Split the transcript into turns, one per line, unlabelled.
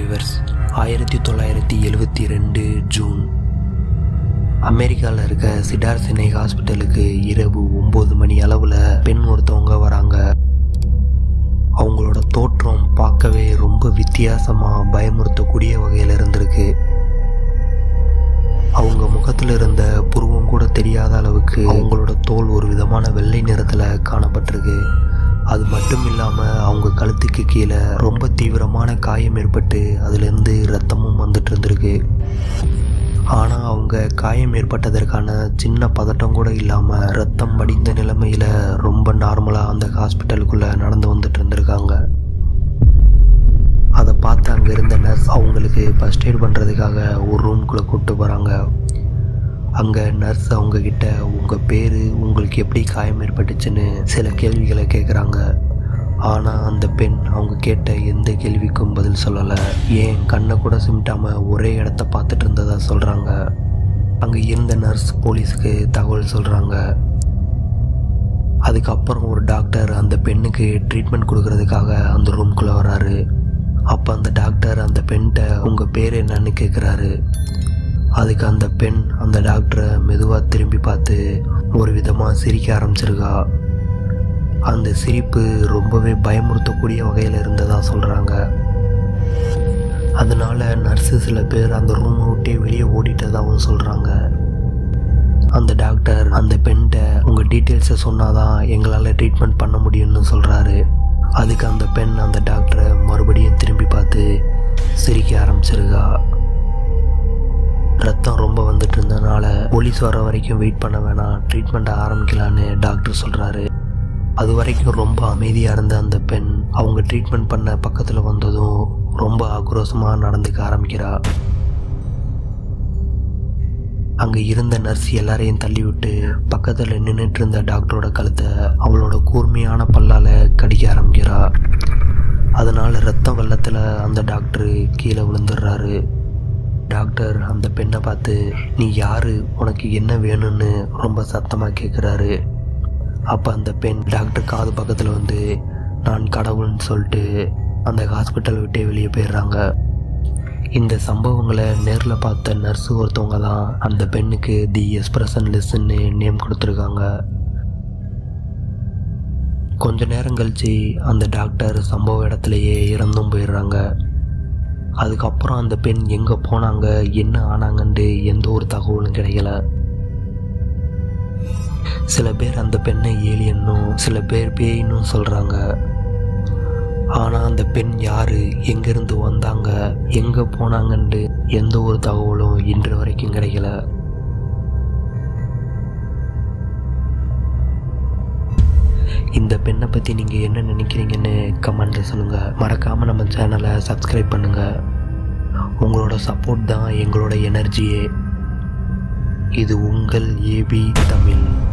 viewers ஆயிரத்தி தொள்ளாயிரத்தி எழுவத்தி ரெண்டு ஜூன் அமெரிக்காவில் இருக்க சிடார் சினை ஹாஸ்பிட்டலுக்கு இரவு ஒம்பது மணி அளவில் பெண் ஒருத்தவங்க வராங்க அவங்களோட தோற்றம் பார்க்கவே ரொம்ப வித்தியாசமாக பயமுறுத்தக்கூடிய வகையில் இருந்திருக்கு அவங்க முகத்தில் இருந்த புருவம் கூட தெரியாத அளவுக்கு அவங்களோட தோல் ஒரு விதமான வெள்ளை நிறத்தில் காணப்பட்டிருக்கு அது மட்டும் இல்லாமல் அவங்க கழுத்துக்கு கீழே ரொம்ப தீவிரமான காயம் ஏற்பட்டு அதுலேருந்து ரத்தமும் வந்துட்டு இருந்திருக்கு ஆனால் அவங்க காயம் ஏற்பட்டதற்கான சின்ன பதட்டம் கூட இல்லாமல் ரத்தம் வடிந்த நிலைமையில் ரொம்ப நார்மலாக அந்த ஹாஸ்பிட்டலுக்குள்ளே நடந்து வந்துட்டு இருந்திருக்காங்க அதை பார்த்து அங்கே இருந்த நர்ஸ் அவங்களுக்கு ஃபஸ்ட் எய்ட் பண்ணுறதுக்காக ஒரு ரூம்குள்ளே கூப்பிட்டு போகிறாங்க அங்கே நர்ஸ் அவங்கக்கிட்ட உங்கள் பேர் உங்களுக்கு எப்படி காயம் ஏற்பட்டுச்சுன்னு சில கேள்விகளை கேட்குறாங்க ஆனால் அந்த பெண் அவங்க கேட்ட எந்த கேள்விக்கும் பதில் சொல்லலை ஏன் கண்ணை கூட சிமிட்டாமல் ஒரே இடத்த பார்த்துட்டு இருந்ததா சொல்கிறாங்க அங்கே இருந்த நர்ஸ் போலீஸுக்கு தகவல் சொல்கிறாங்க அதுக்கப்புறம் ஒரு டாக்டர் அந்த பெண்ணுக்கு ட்ரீட்மெண்ட் கொடுக்கறதுக்காக அந்த ரூம்குள்ளே வராரு அப்போ அந்த டாக்டர் அந்த பெண்கிட்ட உங்கள் பேர் என்னன்னு கேட்குறாரு அதுக்கு அந்த பெண் அந்த டாக்டரை மெதுவாக திரும்பி பார்த்து ஒரு விதமாக சிரிக்க ஆரம்பிச்சிருக்கா அந்த சிரிப்பு ரொம்பவே பயமுறுத்தக்கூடிய வகையில் இருந்ததா சொல்கிறாங்க அதனால நர்ஸு சில பேர் அந்த ரூமை விட்டே வெளியே ஓடிட்டதாகவும் சொல்கிறாங்க அந்த டாக்டர் அந்த பெண்கிட்ட உங்கள் டீட்டெயில்ஸை சொன்னாதான் எங்களால் ட்ரீட்மெண்ட் பண்ண முடியும்னு சொல்கிறாரு அதுக்கு அந்த பெண் அந்த டாக்டரை மறுபடியும் திரும்பி பார்த்து சிரிக்க ஆரம்பிச்சிருக்கா ரத்தம் ரொம்ப வந்துட்டு இருந்தனால போலீஸ் வர வரைக்கும் வெயிட் பண்ண வேணாம் ட்ரீட்மெண்ட்டை ஆரம்பிக்கலான்னு டாக்டர் சொல்கிறாரு அது வரைக்கும் ரொம்ப அமைதியாக இருந்த அந்த பெண் அவங்க ட்ரீட்மெண்ட் பண்ண பக்கத்தில் வந்ததும் ரொம்ப ஆக்ரோஷமாக நடந்துக்க ஆரம்பிக்கிறா அங்கே இருந்த நர்ஸ் எல்லாரையும் தள்ளி விட்டு பக்கத்தில் நின்றுட்டு இருந்த டாக்டரோட கழுத்தை அவளோட கூர்மையான பல்லால் கடிக்க ஆரம்பிக்கிறா அதனால் ரத்த வெள்ளத்தில் அந்த டாக்டர் கீழே விழுந்துடுறாரு டாக்டர் அந்த பெண்ணை பார்த்து நீ யாரு உனக்கு என்ன வேணும்னு ரொம்ப சத்தமாக கேட்குறாரு அப்போ அந்த பெண் டாக்டர் காது பக்கத்தில் வந்து நான் கடவுள்னு சொல்லிட்டு அந்த ஹாஸ்பிட்டல் விட்டே வெளியே போயிடுறாங்க இந்த சம்பவங்களை நேரில் பார்த்த நர்ஸு ஒருத்தவங்க தான் அந்த பெண்ணுக்கு தி எக்ஸ்பிரஷன் லெஸ்ன்னு நேம் கொடுத்துருக்காங்க கொஞ்ச நேரம் கழிச்சு அந்த டாக்டர் சம்பவ இடத்துலையே இறந்தும் போயிடுறாங்க அதுக்கப்புறம் அந்த பெண் எங்கே போனாங்க என்ன ஆனாங்கன்ட்டு எந்த ஒரு தகவலும் கிடைக்கல சில பேர் அந்த பெண்ணை ஏலியன்னும் சில பேர் பேயின்னும் சொல்கிறாங்க ஆனால் அந்த பெண் யார் எங்கேருந்து வந்தாங்க எங்கே போனாங்கன்ட்டு எந்த ஒரு தகவலும் இன்று வரைக்கும் கிடைக்கல இந்த பெண்ணை பற்றி நீங்கள் என்ன நினைக்கிறீங்கன்னு கமெண்ட்டில் சொல்லுங்கள் மறக்காமல் நம்ம சேனலை சப்ஸ்கிரைப் பண்ணுங்கள் உங்களோட சப்போர்ட் தான் எங்களோட எனர்ஜியே இது உங்கள் ஏபி தமிழ்